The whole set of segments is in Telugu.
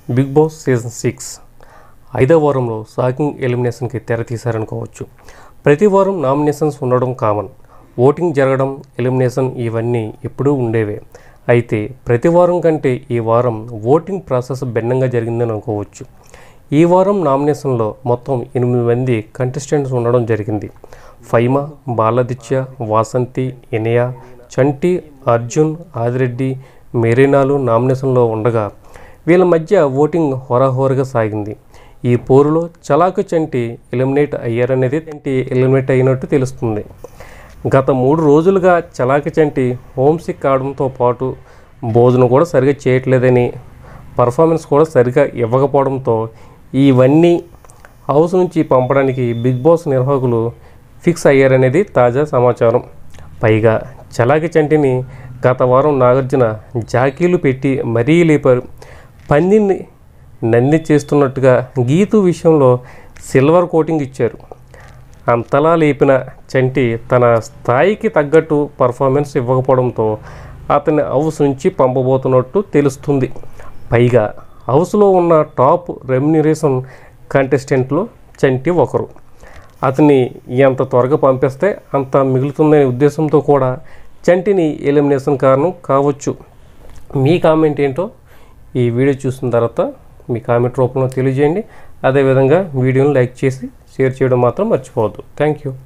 బిగ్ బాస్ సీజన్ సిక్స్ ఐదో వారంలో షాకింగ్ ఎలిమినేషన్కి తెర తీశారనుకోవచ్చు ప్రతి వారం నామినేషన్స్ ఉండడం కామన్ ఓటింగ్ జరగడం ఎలిమినేషన్ ఇవన్నీ ఎప్పుడూ ఉండేవే అయితే ప్రతి వారం కంటే ఈ వారం ఓటింగ్ ప్రాసెస్ భిన్నంగా జరిగిందని అనుకోవచ్చు ఈ వారం నామినేషన్లో మొత్తం ఎనిమిది మంది కంటెస్టెంట్స్ ఉండడం జరిగింది ఫైమా బాలదిత్య వాసంతి ఇనయ చంటి అర్జున్ ఆదిరెడ్డి మెరీనాలు నామినేషన్లో ఉండగా వీళ్ళ మధ్య ఓటింగ్ హోరాహోరగా సాగింది ఈ పోరులో చలాకు చంటి ఎలిమినేట్ అయ్యారనేది చంటి ఎలిమినేట్ అయినట్టు తెలుస్తుంది గత మూడు రోజులుగా చలాకి చంటి హోమ్ సిక్ కావడంతో పాటు భోజనం కూడా సరిగా చేయట్లేదని పర్ఫార్మెన్స్ కూడా సరిగా ఇవ్వకపోవడంతో ఇవన్నీ హౌస్ నుంచి పంపడానికి బిగ్ బాస్ నిర్వాహకులు ఫిక్స్ అయ్యారనేది తాజా సమాచారం పైగా చలాకి చంటిని గత వారం నాగార్జున జాకీలు పెట్టి మరీ లేపారు పందిని నంది చేస్తున్నట్టుగా గీతు విషయంలో సిల్వర్ కోటింగ్ ఇచ్చారు అంతలా లేపిన చంటి తన స్థాయికి తగ్గట్టు పర్ఫార్మెన్స్ ఇవ్వకపోవడంతో అతని హౌస్ నుంచి పంపబోతున్నట్టు తెలుస్తుంది పైగా హౌస్లో ఉన్న టాప్ రెమ్యునరేషన్ కంటెస్టెంట్లో చంటి ఒకరు అతన్ని ఎంత త్వరగా పంపిస్తే అంత మిగులుతుందనే ఉద్దేశంతో కూడా చంటిని ఎలిమినేషన్ కారణం కావచ్చు మీ కామెంట్ ఏంటో ఈ వీడియో చూసిన తర్వాత మీ కామెంట్ రూపంలో తెలియజేయండి అదేవిధంగా వీడియోని లైక్ చేసి షేర్ చేయడం మాత్రం మర్చిపోవద్దు thank you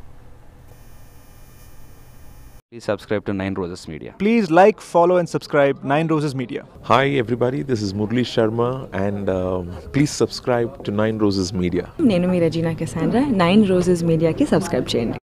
Please subscribe to Nine Roses Media. Please like, follow, and subscribe Nine Roses Media. Hi, everybody. This is Murli Sharma, and um, please subscribe to Nine Roses Media. నేను మీ రజీనా కెసాండ్రా నైన్ రోజెస్ మీడియాకి సబ్స్క్రైబ్ చేయండి